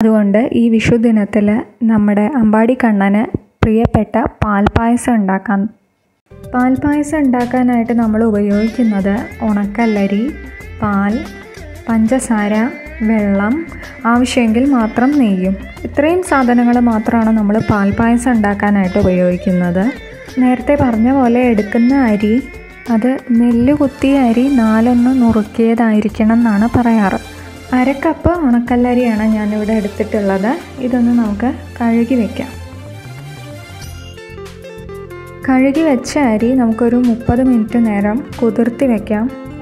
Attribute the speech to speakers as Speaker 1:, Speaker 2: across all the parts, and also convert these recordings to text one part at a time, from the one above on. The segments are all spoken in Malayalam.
Speaker 1: അതുകൊണ്ട് ഈ വിഷു ദിനത്തിൽ നമ്മുടെ അമ്പാടി കണ്ണന് പ്രിയപ്പെട്ട പാൽപ്പായസം ഉണ്ടാക്കാം പാൽപ്പായസം ഉണ്ടാക്കാനായിട്ട് നമ്മൾ ഉപയോഗിക്കുന്നത് ഉണക്കല്ലരി പാൽ പഞ്ചസാര വെള്ളം ആവശ്യമെങ്കിൽ മാത്രം നെയ്യും ഇത്രയും സാധനങ്ങൾ മാത്രമാണ് നമ്മൾ പാൽപ്പായസം ഉണ്ടാക്കാനായിട്ട് ഉപയോഗിക്കുന്നത് നേരത്തെ പറഞ്ഞ പോലെ എടുക്കുന്ന അരി അത് നെല്ല് കുത്തിയ അരി നാലൊന്ന് നുറുക്കിയതായിരിക്കണം എന്നാണ് പറയാറ് അരക്കപ്പ് ഉണക്കല്ലരിയാണ് ഞാനിവിടെ എടുത്തിട്ടുള്ളത് ഇതൊന്ന് നമുക്ക് കഴുകി വയ്ക്കാം കഴുകി വെച്ച അരി നമുക്കൊരു മുപ്പത് മിനിറ്റ് നേരം കുതിർത്തി വെക്കാം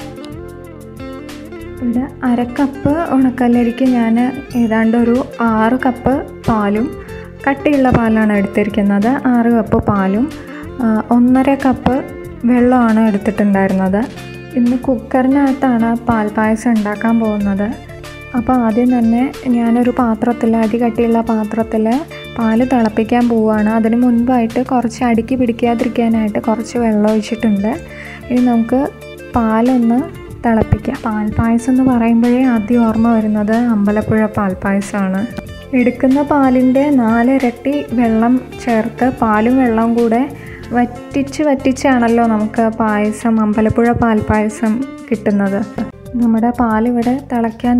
Speaker 1: ഇവിടെ അരക്കപ്പ് ഉണക്കല്ലരിക്ക് ഞാൻ ഏതാണ്ട് ഒരു ആറ് കപ്പ് പാലും കട്ടിയുള്ള പാലാണ് എടുത്തിരിക്കുന്നത് ആറ് കപ്പ് പാലും ഒന്നര കപ്പ് വെള്ളമാണ് എടുത്തിട്ടുണ്ടായിരുന്നത് ഇന്ന് കുക്കറിനകത്താണ് പാൽപ്പായസം ഉണ്ടാക്കാൻ പോകുന്നത് അപ്പോൾ ആദ്യം തന്നെ ഞാനൊരു പാത്രത്തിൽ അടി കട്ടിയുള്ള പാത്രത്തിൽ പാല് തിളപ്പിക്കാൻ പോവുകയാണ് അതിന് മുൻപായിട്ട് കുറച്ച് അടുക്കി പിടിക്കാതിരിക്കാനായിട്ട് കുറച്ച് വെള്ളം ഒഴിച്ചിട്ടുണ്ട് ഇനി നമുക്ക് പാലൊന്ന് തിളപ്പിക്കാം പാൽപ്പായസം എന്ന് പറയുമ്പോഴേ ആദ്യം ഓർമ്മ വരുന്നത് അമ്പലപ്പുഴ പാൽപ്പായസമാണ് എടുക്കുന്ന പാലിൻ്റെ നാലിരട്ടി വെള്ളം ചേർത്ത് പാലും വെള്ളവും കൂടെ വറ്റിച്ച് വറ്റിച്ചാണല്ലോ നമുക്ക് പായസം അമ്പലപ്പുഴ പാൽപ്പായസം കിട്ടുന്നത് നമ്മുടെ പാലിവിടെ തിളയ്ക്കാൻ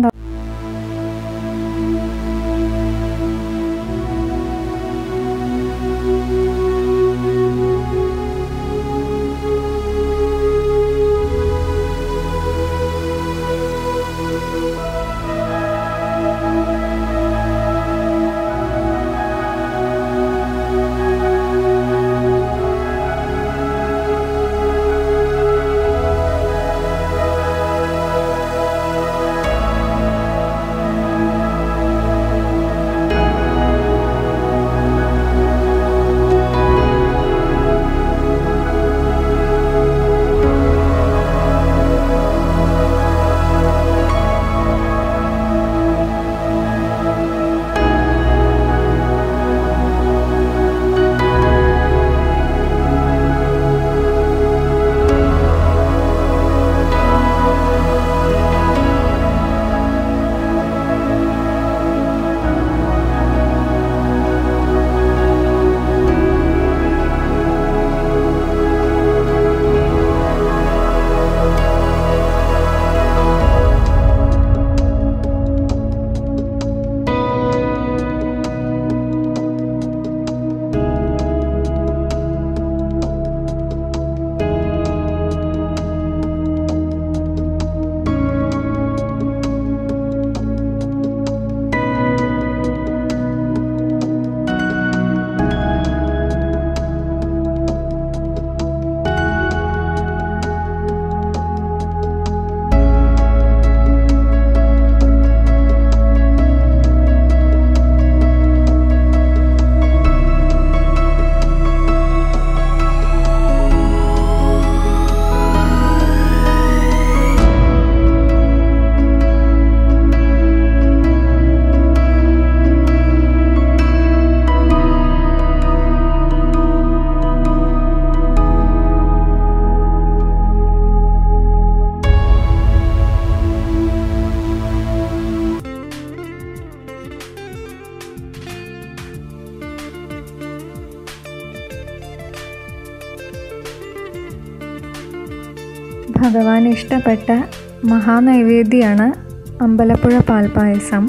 Speaker 1: ഭഗവാന് ഇഷ്ടപ്പെട്ട മഹാനൈവേദ്യമാണ് അമ്പലപ്പുഴ പാൽപ്പായസം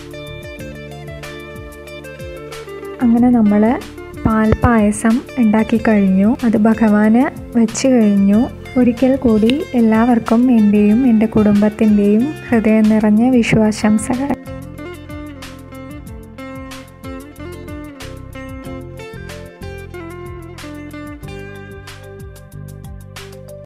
Speaker 1: അങ്ങനെ നമ്മൾ പാൽപ്പായസം ഉണ്ടാക്കി കഴിഞ്ഞു അത് ഭഗവാന് വെച്ച് കഴിഞ്ഞു ഒരിക്കൽ കൂടി എല്ലാവർക്കും എൻ്റെയും എൻ്റെ കുടുംബത്തിൻ്റെയും ഹൃദയം നിറഞ്ഞ വിശ്വാസംസകൾ